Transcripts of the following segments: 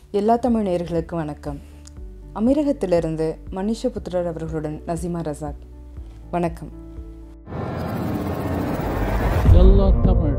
எல்லா தமிழ் நேயர்களுக்கும் வணக்கம் அமீரகத்திலிருந்து மனிஷபுத்திரர் அவர்களுடன் நசீமா ரசாக் வணக்கம் எல்லா தமிழ்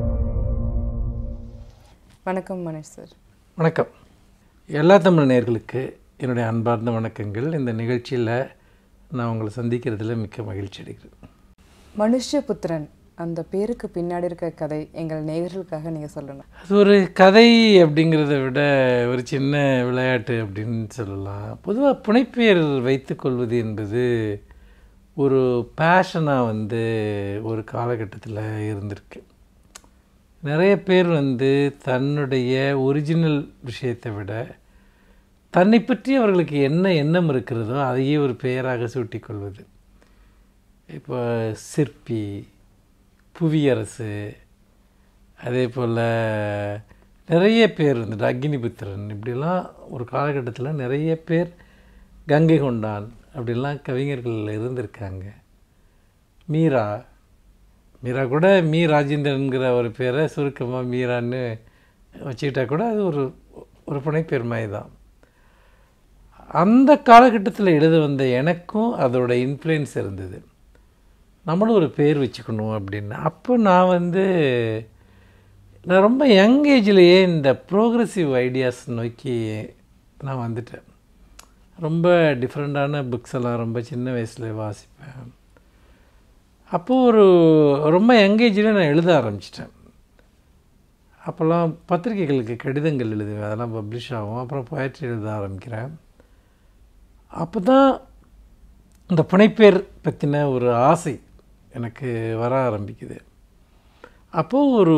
வணக்கம் மனிஷ் சார் வணக்கம் எல்லா தமிழ் நேயர்களுக்கு என்னுடைய அன்பார்ந்த வணக்கங்கள் இந்த நிகழ்ச்சியில் நான் உங்களை சந்திக்கிறதுல மிக்க மகிழ்ச்சி அடைகிறேன் மனுஷபுத்திரன் அந்த பேருக்கு பின்னாடி இருக்க கதை எங்கள் நேயர்களுக்காக நீங்கள் சொல்லணும் அது ஒரு கதை அப்படிங்கிறத விட ஒரு சின்ன விளையாட்டு அப்படின்னு சொல்லலாம் பொதுவாக புனைப்பெயர் வைத்துக்கொள்வது என்பது ஒரு பேஷனாக வந்து ஒரு காலகட்டத்தில் இருந்திருக்கு நிறைய பேர் வந்து தன்னுடைய ஒரிஜினல் விஷயத்தை விட தன்னை பற்றி அவர்களுக்கு என்ன எண்ணம் இருக்கிறதோ அதையே ஒரு பெயராக சூட்டிக்கொள்வது இப்போ சிற்பி புவியரசு அதே போல் நிறைய பேர் வந்து அக்னிபுத்திரன் இப்படிலாம் ஒரு காலகட்டத்தில் நிறைய பேர் கங்கை கொண்டான் அப்படிலாம் கவிஞர்கள் இருந்திருக்காங்க மீரா மீரா கூட மீ ராஜேந்திரன்கிற ஒரு பேரை சுருக்கமாக மீரான்னு வச்சுக்கிட்டா கூட அது ஒரு ஒரு புனைப்பேர் மாதிரி தான் அந்த காலகட்டத்தில் எழுத வந்த எனக்கும் அதோட இன்ஃப்ளூயன்ஸ் இருந்தது நம்மளும் ஒரு பேர் வச்சுக்கணும் அப்படின்னு அப்போ நான் வந்து நான் ரொம்ப யங் ஏஜ்லேயே இந்த ப்ரோக்ரஸிவ் ஐடியாஸ் நோக்கி நான் வந்துட்டேன் ரொம்ப டிஃப்ரெண்ட்டான புக்ஸ் எல்லாம் ரொம்ப சின்ன வயசில் வாசிப்பேன் அப்போது ஒரு ரொம்ப யங் ஏஜ்லேயே நான் எழுத ஆரம்பிச்சிட்டேன் அப்போல்லாம் பத்திரிகைகளுக்கு கடிதங்கள் எழுதுவேன் அதெல்லாம் பப்ளிஷ் ஆகும் அப்புறம் poetry எழுத ஆரம்பிக்கிறேன் அப்போ தான் இந்த புனைப்பேர் பற்றின ஒரு ஆசை எனக்கு வர ஆரம்பிக்குது அப்போது ஒரு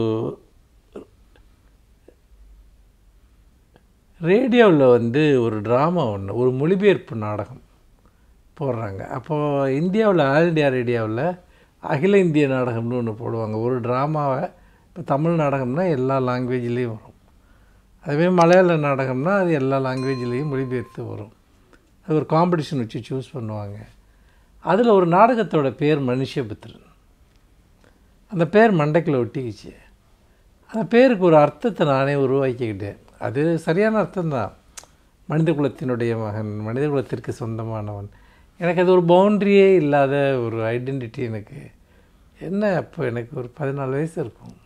ரேடியோவில் வந்து ஒரு ட்ராமா ஒன்று ஒரு மொழிபெயர்ப்பு நாடகம் போடுறாங்க அப்போது இந்தியாவில் ஆல் இண்டியா ரேடியோவில் அகில இந்திய நாடகம்னு ஒன்று போடுவாங்க ஒரு ட்ராமாவை இப்போ தமிழ் நாடகம்னா எல்லா லாங்குவேஜ்லேயும் வரும் அதுவே மலையாள நாடகம்னா அது எல்லா லாங்குவேஜ்லேயும் மொழிபெயர்த்து வரும் அது ஒரு காம்படிஷன் வச்சு சூஸ் பண்ணுவாங்க அதில் ஒரு நாடகத்தோட பேர் மனுஷபுத்திரன் அந்த பேர் மண்டைக்குள்ள ஒட்டிக்கிச்சு அந்த பேருக்கு ஒரு அர்த்தத்தை நானே உருவாக்கிக்கிட்டேன் அது சரியான அர்த்தம்தான் மனித குலத்தினுடைய மகன் மனித குலத்திற்கு சொந்தமானவன் எனக்கு அது ஒரு பவுண்ட்ரியே இல்லாத ஒரு ஐடென்டிட்டி எனக்கு என்ன அப்போ எனக்கு ஒரு பதினாலு வயசு இருக்கும்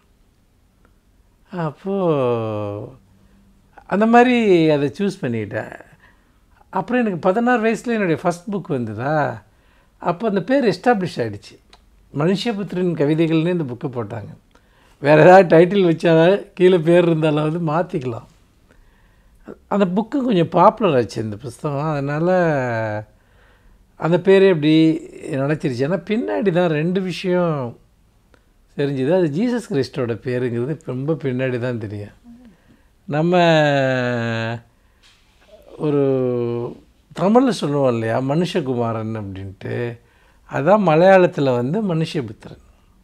அப்போது அந்த மாதிரி அதை சூஸ் பண்ணிக்கிட்டேன் அப்புறம் எனக்கு பதினாறு வயசில் என்னுடைய ஃபஸ்ட் புக் வந்ததா அப்போ அந்த பேர் எஸ்டாப்ளிஷ் ஆகிடுச்சு மனுஷபுத்திரன் கவிதைகள்னு இந்த புக்கை போட்டாங்க வேறு ஏதாவது டைட்டில் வச்சா கீழே பேர் இருந்தாலாவது மாற்றிக்கலாம் அந்த புக்கு கொஞ்சம் பாப்புலர் ஆச்சு இந்த புஸ்தகம் அதனால் அந்த பேரே அப்படி நினச்சிருச்சு ஏன்னா பின்னாடி தான் ரெண்டு விஷயம் தெரிஞ்சுது அது ஜீசஸ் கிறிஸ்டோட பேருங்கிறது ரொம்ப பின்னாடி தான் தெரியும் நம்ம ஒரு தமிழில் சொல்லுவோம் இல்லையா மனுஷகுமாரன் அப்படின்ட்டு அதான் மலையாளத்தில் வந்து மனுஷபுத்திரன்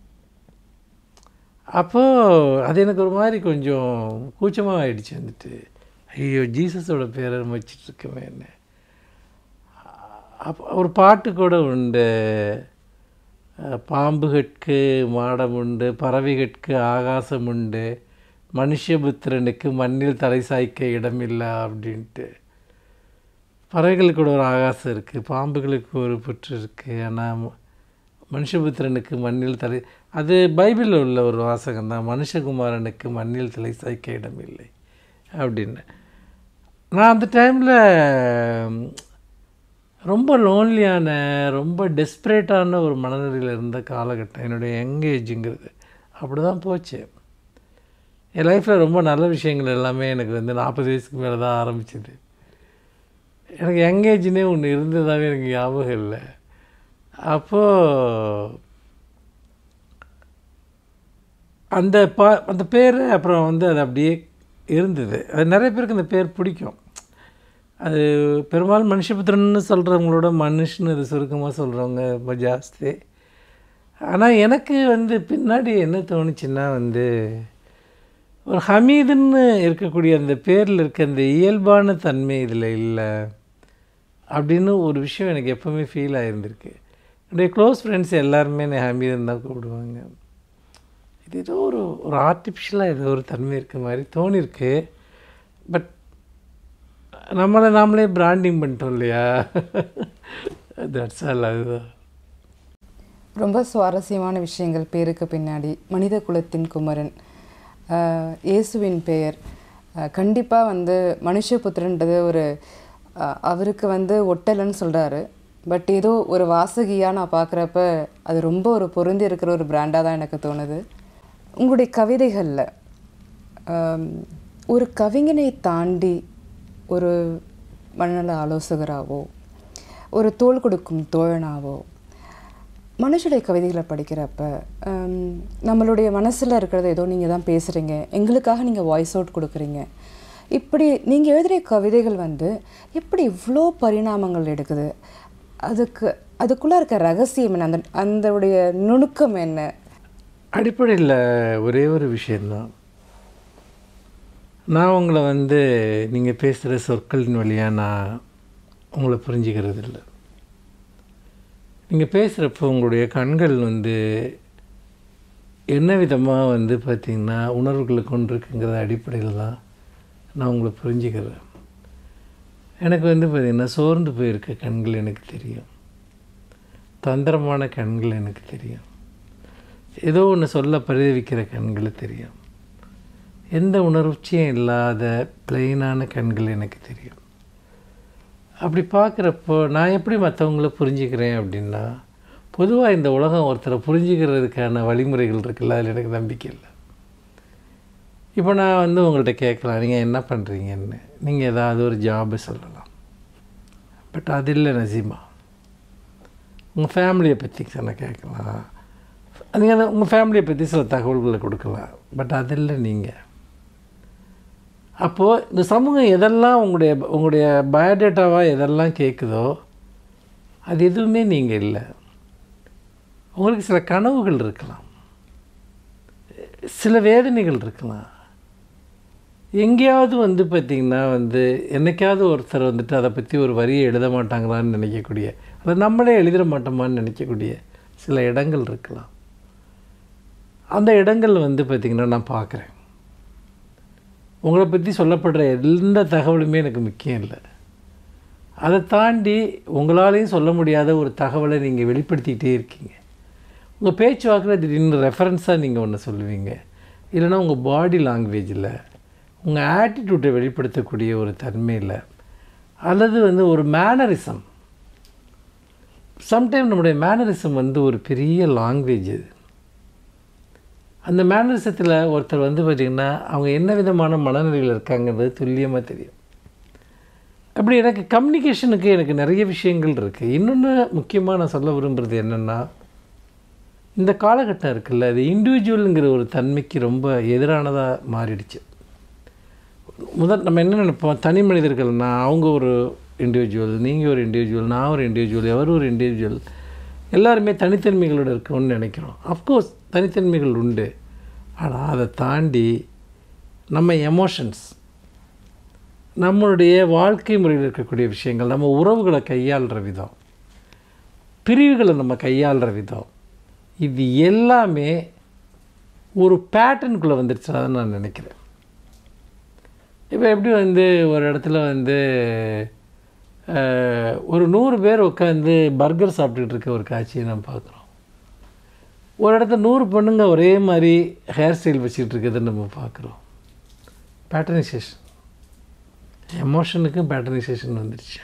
அப்போது அது எனக்கு ஒரு மாதிரி கொஞ்சம் கூச்சமாக ஆயிடுச்சு வந்துட்டு ஐயோ ஜீசஸோட பேரை நம்ம வச்சிட்ருக்கோமே என்ன அப்போ ஒரு பாட்டு கூட உண்டு அஹ், பாம்புகட்கு மாடம் உண்டு பறவைகட்கு ஆகாசம் உண்டு மனுஷபுத்திரனுக்கு மண்ணில் தலை சாய்க்க இடமில்லை அப்படின்ட்டு பறவைகளுக்கு கூட ஒரு ஆகாசம் இருக்குது பாம்புகளுக்கு ஒரு புற்று இருக்குது ஆனால் மனுஷபுத்திரனுக்கு மண்ணில் தலை அது பைபிளில் உள்ள ஒரு வாசகம் தான் மனுஷகுமாரனுக்கு மண்ணில் தலை சாய்க்க இடமில்லை அப்படின்னு நான் அந்த டைமில் ரொம்ப லோன்லியான ரொம்ப டெஸ்பரேட்டான ஒரு மனநிலையில் இருந்த காலகட்டம் என்னுடைய யங் ஏஜுங்கிறது அப்படி தான் போச்சு என் லைஃப்பில் ரொம்ப நல்ல விஷயங்கள் எல்லாமே எனக்கு வந்து நாற்பது வயசுக்கு மேலே தான் ஆரம்பிச்சது எனக்கு யங் ஏஜ்னே ஒன்று இருந்ததாகவே எனக்கு ஞாபகம் இல்லை அப்போது அந்த பா அந்த பேர் அப்புறம் வந்து அது அப்படியே இருந்தது அது நிறைய பேருக்கு அந்த பேர் பிடிக்கும் அது பெரும்பாலும் மனுஷபுத்திரன்னு சொல்கிறவங்களோட மனுஷன்னு அது சுருக்கமாக சொல்கிறவங்க ரொம்ப ஜாஸ்தி ஆனால் எனக்கு வந்து பின்னாடி என்ன தோணுச்சுன்னா வந்து ஒரு ஹமீதுன்னு இருக்கக்கூடிய அந்த பேரில் இருக்க அந்த இயல்பான தன்மை இதில் இல்லை அப்படின்னு ஒரு விஷயம் எனக்கு எப்போவுமே ஃபீல் ஆகிருந்திருக்கு என்னுடைய க்ளோஸ் ஃப்ரெண்ட்ஸ் எல்லாருமே என்னை ஹமீதுன்னு தான் கூப்பிடுவாங்க இது ஏதோ ஒரு ஒரு ஆர்டிஃபிஷியலாக ஏதோ ஒரு தன்மை இருக்க மாதிரி தோணிருக்கு பட் நம்மளை நாமளே பிராண்டிங் பண்ணிட்டோம் இல்லையா தட்ஸ் ஆல் அதுதான் ரொம்ப சுவாரஸ்யமான விஷயங்கள் பேருக்கு பின்னாடி மனித குலத்தின் குமரன் ஆஹ், இயேசுவின் பெயர் கண்டிப்பாக வந்து மனுஷபுத்திரன்றது ஒரு ஆஹ், அவருக்கு வந்து ஒட்டலைன்னு சொல்கிறாரு பட் ஏதோ ஒரு வாசகியாக நான் பார்க்குறப்ப அது ரொம்ப ஒரு பொருந்தி இருக்கிற ஒரு பிராண்டாக தான் எனக்கு தோணுது உங்களுடைய கவிதைகளில் ஒரு கவிஞனை தாண்டி ஒரு மனநல ஆலோசகராகவோ ஒரு தோள் கொடுக்கும் தோழனாவோ மனுஷுடைய கவிதைகளை படிக்கிறப்ப ஹம், நம்மளுடைய மனசில் இருக்கிறத ஏதோ நீங்கள் தான் பேசுகிறீங்க எங்களுக்காக நீங்கள் வாய்ஸ் அவுட் கொடுக்குறீங்க இப்படி நீங்கள் எழுதுகிற கவிதைகள் வந்து எப்படி இவ்வளோ பரிணாமங்கள் எடுக்குது அதுக்கு அதுக்குள்ளே இருக்க ரகசியம் என்ன அந்த அதனுடைய நுணுக்கம் என்ன அடிப்படையில் ஒரே ஒரு விஷயந்தான் நான் உங்களை வந்து நீங்கள் பேசுகிற சொற்களின் வழியாக நான் உங்களை புரிஞ்சுக்கிறது இல்லை நீங்கள் பேசுகிறப்போ உங்களுடைய கண்கள் வந்து என்ன விதமாக வந்து பார்த்திங்கன்னா உணர்வுகளை கொண்டிருக்குங்கிற அடிப்படையில் தான் நான் உங்களை புரிஞ்சுக்கிறேன் எனக்கு வந்து பார்த்திங்கன்னா சோர்ந்து போயிருக்க கண்கள் எனக்கு தெரியும் தந்திரமான கண்கள் எனக்கு தெரியும் ஏதோ ஒன்று சொல்ல பரிதவிக்கிற கண்கள் தெரியும் எந்த உணர்ச்சியும் இல்லாத பிளெயினான கண்கள் எனக்கு தெரியும் அப்படி பார்க்குறப்போ நான் எப்படி மற்றவங்கள புரிஞ்சுக்கிறேன் அப்படின்னா பொதுவாக இந்த உலகம் ஒருத்தரை புரிஞ்சுக்கிறதுக்கான வழிமுறைகள் இருக்குல்ல அதில் எனக்கு நம்பிக்கை இல்லை இப்போ நான் வந்து உங்கள்கிட்ட கேட்கலாம் நீங்கள் என்ன பண்ணுறீங்கன்னு நீங்கள் ஏதாவது ஒரு ஜாபு சொல்லலாம் பட் அது இல்லை நசீமா உங்கள் ஃபேமிலியை பற்றி சொன்ன கேட்கலாம் நீங்கள் அதை உங்கள் ஃபேமிலியை பற்றி சில தகவல்களை கொடுக்கலாம் பட் அது இல்லை நீங்கள் அப்போது இந்த சமூகம் எதெல்லாம் உங்களுடைய உங்களுடைய பயோடேட்டாவாக எதெல்லாம் கேட்குதோ அது எதுவுமே நீங்கள் இல்லை உங்களுக்கு சில கனவுகள் இருக்கலாம் சில வேதனைகள் இருக்கலாம் எங்கேயாவது வந்து பார்த்திங்கன்னா வந்து என்னைக்காவது ஒருத்தர் வந்துட்டு அதை பற்றி ஒரு வரியை எழுத மாட்டாங்களான்னு நினைக்கக்கூடிய அதை நம்மளே எழுதிட மாட்டோமான்னு நினைக்கக்கூடிய சில இடங்கள் இருக்கலாம் அந்த இடங்கள் வந்து பார்த்திங்கன்னா நான் பார்க்குறேன் உங்களை பற்றி சொல்லப்படுற எந்த தகவலுமே எனக்கு முக்கியம் இல்லை அதை தாண்டி உங்களாலேயும் சொல்ல முடியாத ஒரு தகவலை நீங்கள் வெளிப்படுத்திக்கிட்டே இருக்கீங்க உங்கள் பேச்சுவாக்கில் திடீர்னு ரெஃபரன்ஸாக நீங்கள் ஒன்று சொல்லுவீங்க இல்லைன்னா உங்கள் பாடி லாங்குவேஜில் உங்கள் ஆட்டிடியூட்டை வெளிப்படுத்தக்கூடிய ஒரு தன்மையில் அல்லது வந்து ஒரு மேனரிசம் சம்டைம் நம்முடைய மேனரிசம் வந்து ஒரு பெரிய லாங்குவேஜ் அது அந்த மேனரிசத்தில் ஒருத்தர் வந்து பார்த்திங்கன்னா அவங்க என்ன விதமான மனநிலையில் இருக்காங்கிறது துல்லியமாக தெரியும் அப்படி எனக்கு கம்யூனிகேஷனுக்கு எனக்கு நிறைய விஷயங்கள் இருக்குது இன்னொன்று முக்கியமாக நான் சொல்ல விரும்புகிறது என்னென்னா இந்த காலகட்டம் இருக்குல்ல அது இண்டிவிஜுவலுங்கிற ஒரு தன்மைக்கு ரொம்ப எதிரானதாக மாறிடுச்சு முதல் நம்ம என்ன நினைப்போம் தனி மனிதர்கள்னா அவங்க ஒரு இண்டிவிஜுவல் நீங்கள் ஒரு இண்டிவிஜுவல் நான் ஒரு இண்டிவிஜுவல் எவர் ஒரு இண்டிவிஜுவல் எல்லாருமே தனித்தன்மைகளோடு இருக்கணும்னு நினைக்கிறோம் அஃப்கோர்ஸ் தனித்தன்மைகள் உண்டு ஆனால் அதை தாண்டி நம்ம எமோஷன்ஸ் நம்மளுடைய வாழ்க்கை முறையில் இருக்கக்கூடிய விஷயங்கள் நம்ம உறவுகளை கையாளுற விதம் பிரிவுகளை நம்ம கையாளுற விதம் இது எல்லாமே ஒரு பேட்டர்னுக்குள்ளே வந்துருச்சுன்னு தான் நான் நினைக்கிறேன் இப்போ எப்படி வந்து ஒரு இடத்துல வந்து அஹ், ஒரு நூறு பேர் உட்காந்து பர்கர் சாப்பிட்டுட்டு இருக்க ஒரு காட்சியை நம்ம பார்க்குறோம் ஒரு இடத்துல நூறு பொண்ணுங்க ஒரே மாதிரி ஹேர் ஸ்டைல் வச்சுக்கிட்டு இருக்கிறத நம்ம பார்க்குறோம் பேட்டர்னைசேஷன் எமோஷனுக்கும் பேட்டர்னைசேஷன் வந்துடுச்சு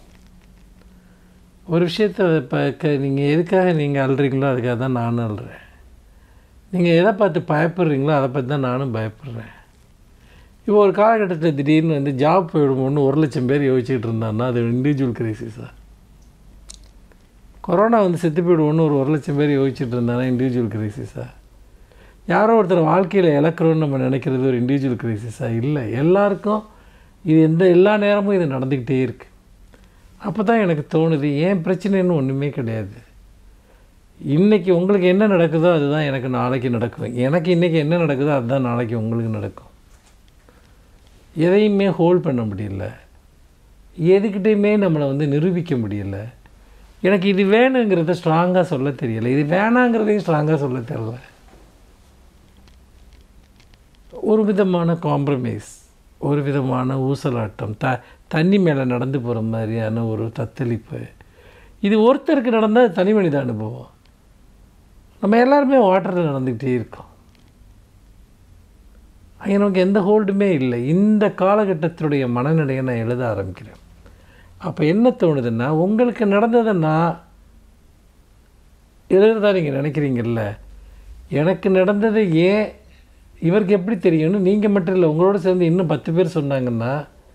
ஒரு விஷயத்த இப்போ க நீங்கள் எதுக்காக நீங்கள் அழுறீங்களோ அதுக்காக தான் நானும் அழுறேன் நீங்கள் எதை பார்த்து பயப்படுறீங்களோ அதை பார்த்து தான் நானும் பயப்படுறேன் இப்போ ஒரு காலகட்டத்தில் திடீர்னு வந்து ஜாப் போயிடுமோன்னு ஒரு லட்சம் பேர் யோசிச்சுட்டு இருந்தான்னா அது இண்டிவிஜுவல் கிரைசிஸா கொரோனா வந்து செத்து போயிடுவோன்னு ஒரு ஒரு லட்சம் பேர் யோசிச்சுட்டு இருந்தானா இண்டிவிஜுவல் கிரைசிஸா யாரோ ஒருத்தர் வாழ்க்கையில் இழக்கிறோன்னு நம்ம நினைக்கிறது ஒரு இண்டிவிஜுவல் கிரைசிஸா இல்லை எல்லாருக்கும் இது எந்த எல்லா நேரமும் இது நடந்துக்கிட்டே இருக்குது அப்போ தான் எனக்கு தோணுது ஏன் பிரச்சனைன்னு ஒன்றுமே கிடையாது இன்றைக்கி உங்களுக்கு என்ன நடக்குதோ அதுதான் எனக்கு நாளைக்கு நடக்கும் எனக்கு இன்றைக்கி என்ன நடக்குதோ அதுதான் நாளைக்கு உங்களுக்கு நடக்கும் எதையுமே ஹோல்ட் பண்ண முடியல எதுக்கிட்டையுமே நம்மளை வந்து நிரூபிக்க முடியல எனக்கு இது வேணுங்கிறத ஸ்ட்ராங்காக சொல்ல தெரியல இது வேணாங்கிறதையும் ஸ்ட்ராங்காக சொல்ல தெரியல ஒரு விதமான காம்ப்ரமைஸ் ஒரு விதமான ஊசலாட்டம் த தண்ணி மேலே நடந்து போகிற மாதிரியான ஒரு தத்தளிப்பு இது ஒருத்தருக்கு நடந்தால் தனி மனித அனுபவம் நம்ம எல்லாருமே வாட்டரில் நடந்துக்கிட்டே இருக்கோம் அங்கே நமக்கு எந்த ஹோல்டுமே இல்லை இந்த காலகட்டத்தினுடைய மனநிலையை நான் எழுத ஆரம்பிக்கிறேன் அப்போ என்ன தோணுதுன்னா உங்களுக்கு நடந்ததை நான் எழுதுறதா நீங்கள் நினைக்கிறீங்கல்ல எனக்கு நடந்ததை ஏன் இவருக்கு எப்படி தெரியும்னு நீங்கள் மட்டும் இல்லை உங்களோட சேர்ந்து இன்னும் பத்து பேர் சொன்னாங்கன்னா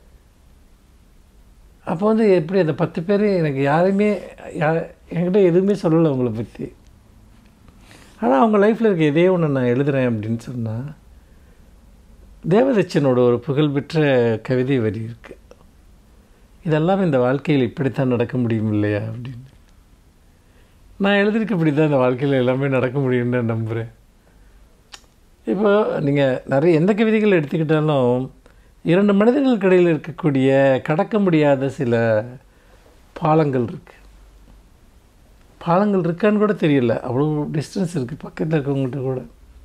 அப்போ வந்து எப்படி அந்த பத்து பேர் எனக்கு யாருமே யா என்கிட்ட எதுவுமே சொல்லலை உங்களை பற்றி ஆனால் அவங்க லைஃப்பில் இருக்க எதே ஒன்று நான் எழுதுகிறேன் அப்படின்னு சொன்னால் தேவதச்சனோட ஒரு புகழ்பெற்ற கவிதை வரி இருக்குது இதெல்லாம் இந்த வாழ்க்கையில் இப்படித்தான் நடக்க முடியும் இல்லையா அப்படின்னு நான் எழுதிருக்க இப்படி தான் இந்த வாழ்க்கையில் எல்லாமே நடக்க முடியும்னு நான் நம்புகிறேன் இப்போ நீங்கள் நிறைய எந்த கவிதைகள் எடுத்துக்கிட்டாலும் இரண்டு மனிதர்களுக்கு இடையில் இருக்கக்கூடிய கடக்க முடியாத சில பாலங்கள் இருக்குது பாலங்கள் இருக்கான்னு கூட தெரியல அவ்வளோ டிஸ்டன்ஸ் இருக்குது பக்கத்தில் இருக்கவங்ககிட்ட கூட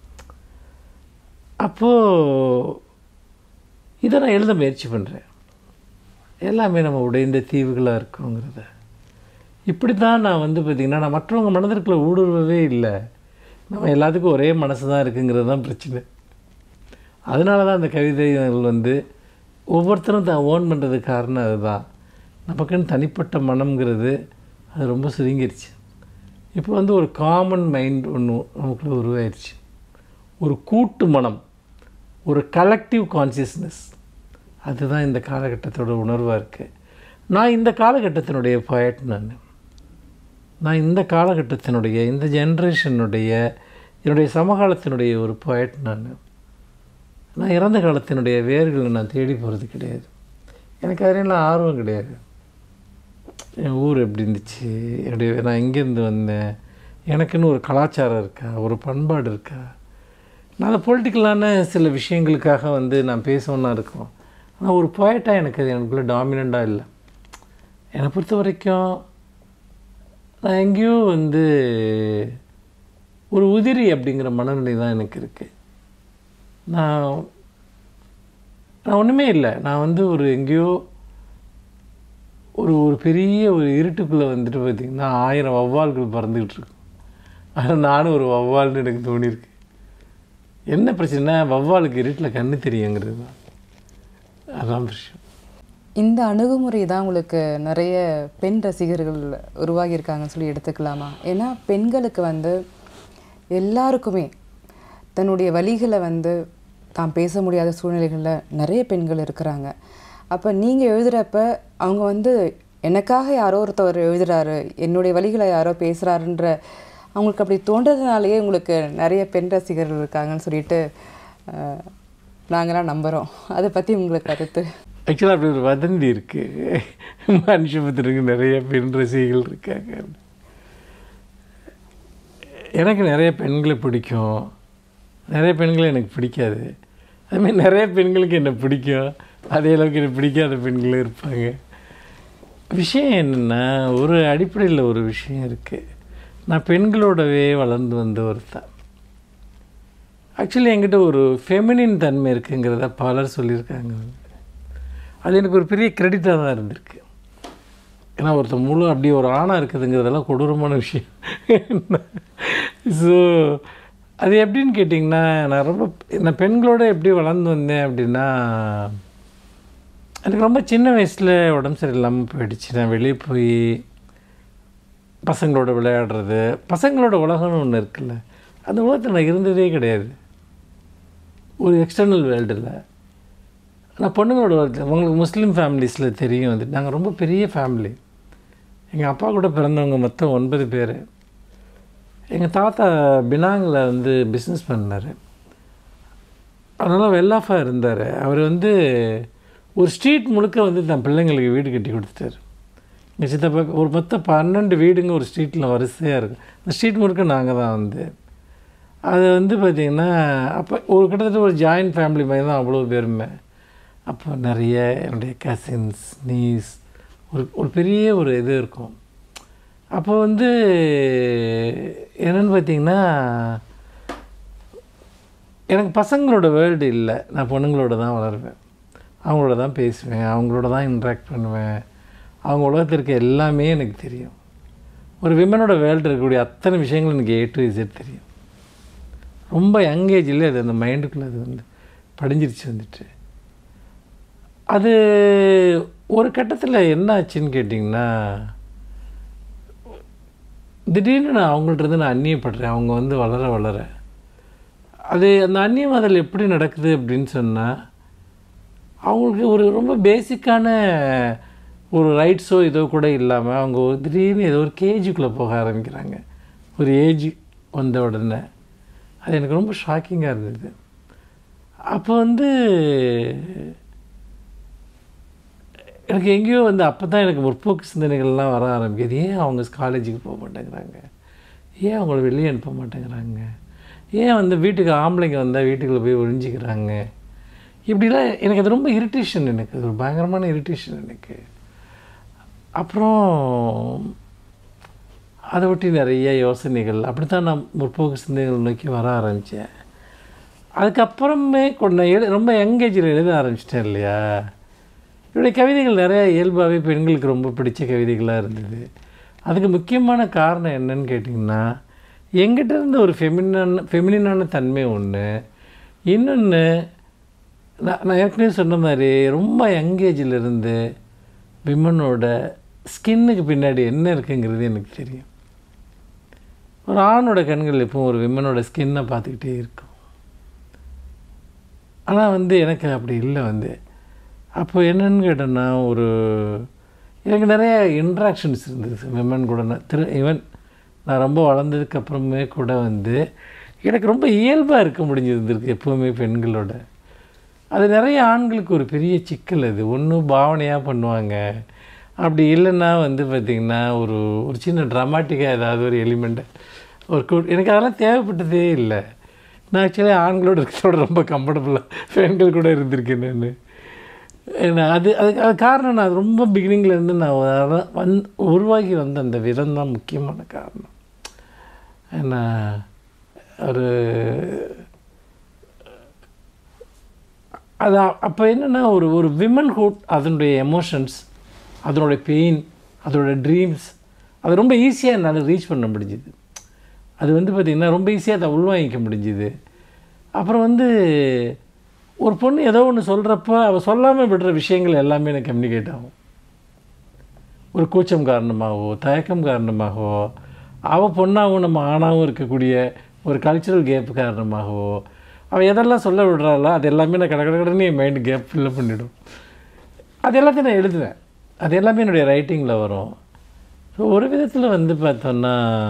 அப்போது இதை நான் எழுத முயற்சி பண்ணுறேன் எல்லாமே நம்ம உடைந்த தீவுகளாக இருக்கோங்கிறத இப்படி தான் நான் வந்து பார்த்திங்கன்னா நான் மற்றவங்க மனதிற்குள்ள ஊடுருவவே இல்லை நம்ம எல்லாத்துக்கும் ஒரே மனசு தான் இருக்குங்கிறது தான் பிரச்சனை அதனால தான் அந்த கவிதைகள் வந்து ஒவ்வொருத்தரும் தான் ஓன் பண்ணுறதுக்கு காரணம் அதுதான் நமக்குன்னு தனிப்பட்ட மனம்ங்கிறது அது ரொம்ப சுருங்கிருச்சு இப்போ வந்து ஒரு காமன் மைண்ட் ஒன்று நமக்குள்ளே உருவாயிருச்சு ஒரு கூட்டு மனம் ஒரு கலெக்டிவ் கான்சியஸ்னஸ் அதுதான் இந்த காலகட்டத்தோட உணர்வாக இருக்குது நான் இந்த காலகட்டத்தினுடைய poet நான் நான் இந்த காலகட்டத்தினுடைய இந்த ஜென்ரேஷனுடைய என்னுடைய சமகாலத்தினுடைய ஒரு poet நான் நான் இறந்த காலத்தினுடைய வேர்களை நான் தேடி போகிறது கிடையாது எனக்கு அதிலெல்லாம் ஆர்வம் கிடையாது என் ஊர் எப்படி இருந்துச்சு என்னுடைய நான் எங்கேருந்து வந்தேன் எனக்குன்னு ஒரு கலாச்சாரம் இருக்கா ஒரு பண்பாடு இருக்கா நான் அந்த பொலிட்டிக்கலான சில விஷயங்களுக்காக வந்து நான் பேசணுன்னா இருக்கோம் ஆனால் ஒரு போய்ட்டாக எனக்கு அது எனக்குள்ளே டாமினண்ட்டாக இல்லை என்னை பொறுத்த வரைக்கும் நான் எங்கேயோ வந்து ஒரு உதிரி அப்படிங்கிற மனநிலை தான் எனக்கு இருக்குது நான் நான் ஒன்றுமே இல்லை நான் வந்து ஒரு எங்கேயோ ஒரு ஒரு பெரிய ஒரு இருட்டுக்குள்ளே வந்துட்டு பார்த்திங்கன்னா ஆயிரம் வௌவால்கள் பறந்துக்கிட்டு இருக்கும் ஆனால் நானும் ஒரு வௌவால்னு எனக்கு தோணியிருக்கு என்ன பிரச்சனைனா வௌவாலுக்கு இருட்டில் கண்ணு தெரியுங்கிறது தான் அதான் விஷயம் இந்த அணுகுமுறை தான் உங்களுக்கு நிறைய பெண் ரசிகர்கள் உருவாகியிருக்காங்கன்னு சொல்லி எடுத்துக்கலாமா ஏன்னா பெண்களுக்கு வந்து எல்லாருக்குமே தன்னுடைய வழிகளை வந்து தான் பேச முடியாத சூழ்நிலைகளில் நிறைய பெண்கள் இருக்கிறாங்க அப்போ நீங்கள் எழுதுகிறப்ப அவங்க வந்து எனக்காக யாரோ ஒருத்தவர் எழுதுறாரு என்னுடைய வழிகளை யாரோ பேசுகிறாருன்ற அவங்களுக்கு அப்படி தோன்றதுனாலேயே உங்களுக்கு நிறைய பெண் ரசிகர்கள் இருக்காங்கன்னு சொல்லிட்டு அஹ், நாங்களாம் நம்புகிறோம் அதை பற்றி உங்களுக்கு கருத்து ஆக்சுவலாக அப்படி ஒரு வதந்தி இருக்குது மனுஷபத்திற்கு நிறைய பெண் ரசிகைகள் இருக்காங்க எனக்கு நிறைய பெண்களை பிடிக்கும் நிறைய பெண்களை எனக்கு பிடிக்காது அதுமாதிரி நிறைய பெண்களுக்கு என்னை பிடிக்கும் அதே அளவுக்கு எனக்கு பிடிக்காத பெண்களும் இருப்பாங்க விஷயம் என்னென்னா ஒரு அடிப்படையில் ஒரு விஷயம் இருக்குது நான் பெண்களோடவே வளர்ந்து வந்த ஒருத்தன் ஆக்சுவலி என்கிட்ட ஒரு ஃபெமினின் தன்மை இருக்குங்கிறத பலர் சொல்லியிருக்காங்க அது எனக்கு ஒரு பெரிய கிரெடிட்டாக தான் இருந்திருக்கு ஏன்னா ஒருத்தர் முழு அப்படி ஒரு ஆணாக இருக்குதுங்கிறதெல்லாம் கொடூரமான விஷயம் ஸோ அது எப்படின்னு கேட்டிங்கன்னா நான் ரொம்ப நான் பெண்களோட எப்படி வளர்ந்து வந்தேன் அப்படின்னா எனக்கு ரொம்ப சின்ன வயசில் உடம்பு சரியில்லாமல் போயிடுச்சு நான் வெளியே போய் பசங்களோட விளையாடுறது பசங்களோட உலகம்னு ஒன்று இருக்குல்ல அந்த உலகத்தில் நான் இருந்ததே கிடையாது ஒரு எக்ஸ்டர்னல் வேர்ல்டில் நான் பொண்ணுங்களோட வாழ்க்கை உங்களுக்கு முஸ்லீம் ஃபேமிலிஸில் தெரியும் வந்து நாங்கள் ரொம்ப பெரிய ஃபேமிலி எங்கள் அப்பா கூட பிறந்தவங்க மொத்தம் ஒன்பது பேர் எங்கள் தாத்தா பினாங்கில் வந்து பிஸ்னஸ் பண்ணார் அதனால் வெல் ஆஃபாக இருந்தார் அவர் வந்து ஒரு ஸ்ட்ரீட் முழுக்க வந்து தன் பிள்ளைங்களுக்கு வீடு கட்டி கொடுத்துட்டாரு எங்கள் சித்தப்பா ஒரு மொத்தம் பன்னெண்டு வீடுங்க ஒரு ஸ்ட்ரீட்டில் வரிசையாக இருக்கும் அந்த ஸ்ட்ரீட் முழுக்க நாங்கள் தான் வந்து அது வந்து பார்த்திங்கன்னா அப்போ ஒரு கிட்டத்தட்ட ஒரு ஜாயின்ட் ஃபேமிலி மாதிரி தான் அவ்வளோ பேருமே அப்போ நிறைய என்னுடைய கசின்ஸ் நீஸ் ஒரு ஒரு பெரிய ஒரு இது இருக்கும் அப்போ வந்து என்னென்னு பார்த்தீங்கன்னா எனக்கு பசங்களோட வேர்ல்டு இல்லை நான் பொண்ணுங்களோட தான் வளருவேன் அவங்களோட தான் பேசுவேன் அவங்களோட தான் இன்ட்ராக்ட் பண்ணுவேன் அவங்க உலகத்தில் இருக்க எல்லாமே எனக்கு தெரியும் ஒரு விமனோட வேர்ல்டு இருக்கக்கூடிய அத்தனை விஷயங்கள் எனக்கு ஏ டு இசட் தெரியும் ரொம்ப யங் ஏஜில் அது அந்த மைண்டுக்குள்ளே அது வந்து படிஞ்சிருச்சு வந்துட்டு அது ஒரு கட்டத்தில் என்ன ஆச்சுன்னு கேட்டிங்கன்னா திடீர்னு நான் அவங்கள்ட்ட இருந்து நான் அந்நியப்படுறேன் அவங்க வந்து வளர வளர அது அந்த அந்நியமாதல் எப்படி நடக்குது அப்படின்னு சொன்னால் அவங்களுக்கு ஒரு ரொம்ப பேசிக்கான ஒரு ரைட்ஸோ இதோ கூட இல்லாமல் அவங்க ஒரு திடீர்னு ஏதோ ஒரு கேஜுக்குள்ளே போக ஆரம்பிக்கிறாங்க ஒரு ஏஜ் வந்த உடனே அது எனக்கு ரொம்ப ஷாக்கிங்காக இருந்தது அப்போ வந்து எனக்கு எங்கேயோ வந்து அப்போ தான் எனக்கு முற்போக்கு சிந்தனைகள்லாம் வர ஆரம்பிக்குது ஏன் அவங்க காலேஜுக்கு போக மாட்டேங்கிறாங்க ஏன் அவங்கள வெளியே அனுப்ப மாட்டேங்கிறாங்க ஏன் வந்து வீட்டுக்கு ஆம்பளைங்க வந்தால் வீட்டுக்குள்ளே போய் ஒழிஞ்சிக்கிறாங்க இப்படிலாம் எனக்கு அது ரொம்ப இரிட்டேஷன் எனக்கு அது ஒரு பயங்கரமான இரிட்டேஷன் எனக்கு அப்புறம் அதை ஒட்டி நிறைய யோசனைகள் அப்படி தான் நான் முற்போக்கு சிந்தனைகள் நோக்கி வர ஆரம்பித்தேன் அதுக்கப்புறமே கொண்ட எழு ரொம்ப யங்கேஜில் எழுத ஆரம்பிச்சிட்டேன் இல்லையா என்னுடைய கவிதைகள் நிறைய இயல்பாகவே பெண்களுக்கு ரொம்ப பிடிச்ச கவிதைகளாக இருந்தது அதுக்கு முக்கியமான காரணம் என்னன்னு கேட்டிங்கன்னா எங்கிட்ட இருந்த ஒரு ஃபெமினான ஃபெமினான தன்மை ஒன்று இன்னொன்று நான் நான் ஏற்கனவே சொன்ன மாதிரி ரொம்ப யங்கேஜில் இருந்து விமனோட ஸ்கின்னுக்கு பின்னாடி என்ன இருக்குங்கிறது எனக்கு தெரியும் ஒரு ஆணோட கண்கள் எப்பவும் ஒரு விமனோட ஸ்கின்னை பார்த்துக்கிட்டே இருக்கும் ஆனால் வந்து எனக்கு அப்படி இல்லை வந்து அப்போ என்னன்னு கேட்டேன்னா ஒரு எனக்கு நிறைய இன்ட்ராக்ஷன்ஸ் இருந்தது விமன் கூட நான் திரு ஈவன் நான் ரொம்ப வளர்ந்ததுக்கு அப்புறமே கூட வந்து எனக்கு ரொம்ப இயல்பாக இருக்க முடிஞ்சிருந்திருக்கு எப்போவுமே பெண்களோட அது நிறைய ஆண்களுக்கு ஒரு பெரிய சிக்கல் அது ஒன்று பாவனையாக பண்ணுவாங்க அப்படி இல்லைன்னா வந்து பார்த்திங்கன்னா ஒரு ஒரு சின்ன ட்ராமாட்டிக்காக ஏதாவது ஒரு எலிமெண்ட்டை ஒரு கூ எனக்கு அதெல்லாம் தேவைப்பட்டதே இல்லை நான் ஆக்சுவலி ஆண்களோட இருக்கிறதோட ரொம்ப கம்ஃபர்டபுளாக பெண்கள் கூட இருந்திருக்கேன் நான் ஏன்னா அது அதுக்கு அது காரணம் நான் அது ரொம்ப பிகினிங்லேருந்து நான் வர வந் உருவாகி வந்த அந்த விதம் தான் முக்கியமான காரணம் ஏன்னா ஒரு அது அப்போ என்னென்னா ஒரு ஒரு விமன்ஹுட் அதனுடைய எமோஷன்ஸ் அதனுடைய பெயின் அதோட ட்ரீம்ஸ் அது ரொம்ப ஈஸியாக என்னால் ரீச் பண்ண முடிஞ்சுது அது வந்து பார்த்திங்கன்னா ரொம்ப ஈஸியாக அதை உள்வாங்கிக்க முடிஞ்சுது அப்புறம் வந்து ஒரு பொண்ணு ஏதோ ஒன்று சொல்கிறப்ப அவள் சொல்லாமல் விடுற விஷயங்கள் எல்லாமே எனக்கு கம்யூனிகேட் ஆகும் ஒரு கூச்சம் காரணமாகவோ தயக்கம் காரணமாகவோ அவள் பொண்ணாகவும் நம்ம ஆணாகவும் இருக்கக்கூடிய ஒரு கல்ச்சுரல் கேப் காரணமாகவோ அவள் எதெல்லாம் சொல்ல விடுறாளோ அது எல்லாமே நான் கடை கடன்னு என் மைண்டு கேப் ஃபில்லப் பண்ணிவிடும் அது எல்லாத்தையும் நான் எழுதுவேன் அது எல்லாமே என்னுடைய ரைட்டிங்கில் வரும் ஸோ ஒரு விதத்தில் வந்து பார்த்தோன்னா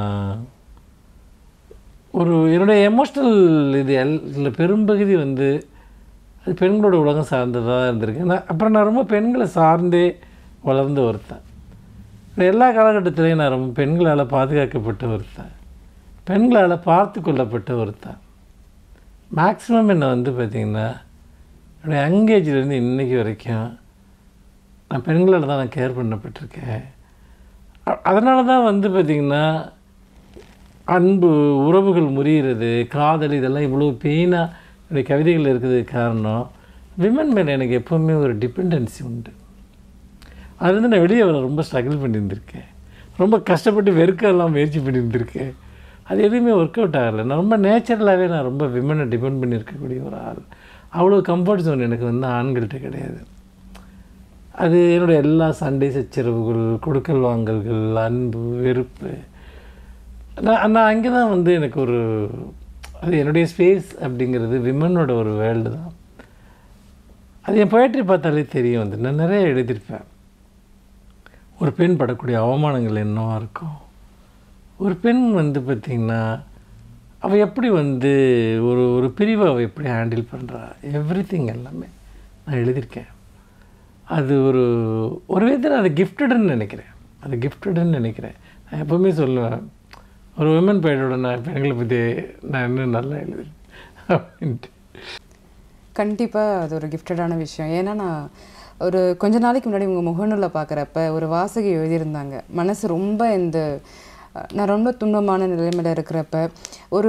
ஒரு என்னுடைய எமோஷ்னல் இது எல் பெரும்பகுதி வந்து அது பெண்களோட உலகம் சார்ந்ததாக இருந்திருக்கு நான் அப்புறம் நான் ரொம்ப பெண்களை சார்ந்தே வளர்ந்த ஒருத்தன் எல்லா காலகட்டத்திலையும் நான் ரொம்ப பெண்களால் பாதுகாக்கப்பட்ட ஒருத்தன் பெண்களால் பார்த்து கொள்ளப்பட்ட ஒருத்தன் மேக்ஸிமம் என்னை வந்து பார்த்திங்கன்னா என்னுடைய யங்கேஜ்லேருந்து இன்றைக்கி வரைக்கும் நான் பெண்களால் தான் நான் கேர் பண்ணப்பட்டிருக்கேன் அதனால தான் வந்து பார்த்திங்கன்னா அன்பு உறவுகள் முறிகிறது காதல் இதெல்லாம் இவ்வளோ பெயினாக என்னுடைய கவிதைகள் இருக்கிறதுக்கு காரணம் விமன் மேலே எனக்கு எப்போவுமே ஒரு டிபெண்டன்சி உண்டு அதுலேருந்து நான் வெளியே வர ரொம்ப ஸ்ட்ரகிள் பண்ணியிருந்திருக்கேன் ரொம்ப கஷ்டப்பட்டு வெறுக்கலாம் முயற்சி பண்ணியிருந்திருக்கேன் அது எதுவுமே ஒர்க் அவுட் ஆகலை நான் ரொம்ப நேச்சுரலாகவே நான் ரொம்ப விமனை டிபெண்ட் பண்ணியிருக்கக்கூடிய ஒரு ஆள் அவ்வளோ கம்ஃபர்ட் ஜோன் எனக்கு வந்து ஆண்கள்கிட்ட கிடையாது அது என்னுடைய எல்லா சண்டை சச்சரவுகள் கொடுக்கல் வாங்கல்கள் அன்பு வெறுப்பு நான் நான் அங்கே தான் வந்து எனக்கு ஒரு அது என்னுடைய ஸ்பேஸ் அப்படிங்கிறது விமனோட ஒரு வேர்ல்டு தான் அது என் போய்ட்ரி பார்த்தாலே தெரியும் வந்து நான் நிறைய எழுதியிருப்பேன் ஒரு பெண் படக்கூடிய அவமானங்கள் என்னவாக இருக்கும் ஒரு பெண் வந்து பார்த்திங்கன்னா அவள் எப்படி வந்து ஒரு ஒரு பிரிவை அவள் எப்படி ஹேண்டில் பண்ணுறா எவ்ரி திங் எல்லாமே நான் எழுதியிருக்கேன் அது ஒரு ஒரு விதத்தில் அது கிஃப்டடுன்னு நினைக்கிறேன் அது கிஃப்டடுன்னு நினைக்கிறேன் நான் எப்போவுமே சொல்லுவேன் ஒரு விமன் பையனோட நான் பெண்களை பற்றி நான் இன்னும் நல்லா எழுதுறேன் அப்படின்ட்டு கண்டிப்பாக அது ஒரு கிஃப்டடான விஷயம் ஏன்னா நான் ஒரு கொஞ்ச நாளைக்கு முன்னாடி உங்கள் முகநூலில் பார்க்குறப்ப ஒரு வாசகி எழுதியிருந்தாங்க மனசு ரொம்ப இந்த நான் ரொம்ப துன்பமான நிலைமையில் இருக்கிறப்ப ஒரு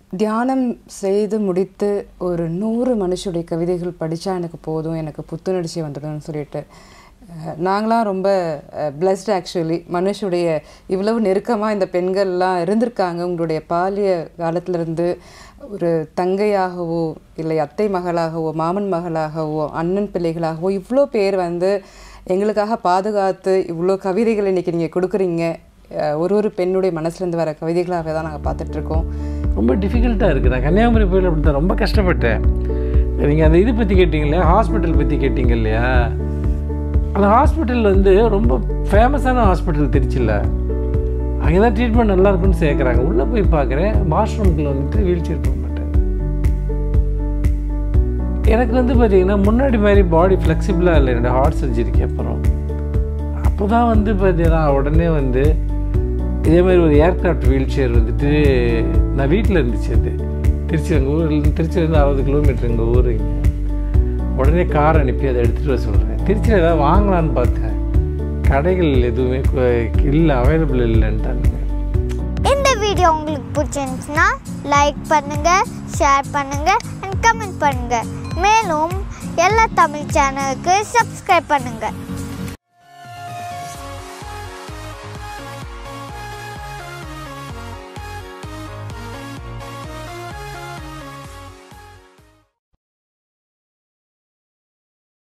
தியானம் செய்து முடித்து ஒரு நூறு மனுஷருடைய கவிதைகள் படித்தா எனக்கு போதும் எனக்கு புத்துணர்ச்சி வந்துடும்னு சொல்லிட்டு அஹ், நாங்களாம் ரொம்ப பிளஸ்ட் ஆக்சுவலி மனுஷுடைய இவ்வளவு நெருக்கமாக இந்த பெண்கள்லாம் இருந்திருக்காங்க உங்களுடைய பாலிய காலத்திலிருந்து ஒரு தங்கையாகவோ இல்லை அத்தை மகளாகவோ மாமன் மகளாகவோ அண்ணன் பிள்ளைகளாகவோ இவ்வளோ பேர் வந்து எங்களுக்காக பாதுகாத்து இவ்வளோ கவிதைகள் இன்றைக்கி நீங்கள் கொடுக்குறீங்க அஹ், ஒரு ஒரு பெண்ணுடைய மனசுலேருந்து வர கவிதைகளாகவே தான் நாங்கள் பார்த்துட்ருக்கோம் ரொம்ப டிஃபிகல்ட்டாக இருக்குது நான் கன்னியாகுமரி போயில் அப்படி தான் ரொம்ப கஷ்டப்பட்டேன் நீங்கள் அந்த இது பற்றி கேட்டீங்க இல்லையா ஹாஸ்பிட்டல் பற்றி கேட்டீங்க இல்லையா அந்த ஹாஸ்பிட்டல் வந்து ரொம்ப ஃபேமஸான ஹாஸ்பிட்டல் திருச்சியில் அங்கே தான் ட்ரீட்மெண்ட் நல்லா இருக்குன்னு சேர்க்குறாங்க உள்ளே போய் பார்க்குறேன் வாஷ்ரூம்குள்ளே வந்துட்டு வீல் சேர் போக மாட்டேன் எனக்கு வந்து பார்த்தீங்கன்னா முன்னாடி மாதிரி பாடி ஃப்ளெக்சிபிளாக இல்லை என்னோடய ஹார்ட் சர்ஜரிக்கு அப்புறம் அப்போ தான் வந்து பார்த்தீங்கன்னா உடனே வந்து இதே மாதிரி ஒரு ஏர்க்ராஃப்ட் வீல் சேர் வந்துட்டு நான் வீட்டில் இருந்துச்சு அது திருச்சி எங்கள் ஊர் திருச்சியிலேருந்து அறுபது கிலோமீட்டர் எங்கள் ஊர் இங்கே உடனே கார் அனுப்பி அதை எடுத்துகிட்டு வர சொல்கிறேன் திருச்சியில் ஏதாவது வாங்கலான்னு பார்த்தேன் கடைகள் எதுவுமே கு- இல்லை அவைலபிள் இல்லைன்ட்டானுங்க இந்த வீடியோ உங்களுக்கு பிடிச்சிருந்துச்சுன்னா லைக் பண்ணுங்க ஷேர் பண்ணுங்க அண்ட் கமெண்ட் பண்ணுங்க மேலும் எல்லா தமிழ் சேனலுக்கு சப்ஸ்கிரைப் பண்ணுங்க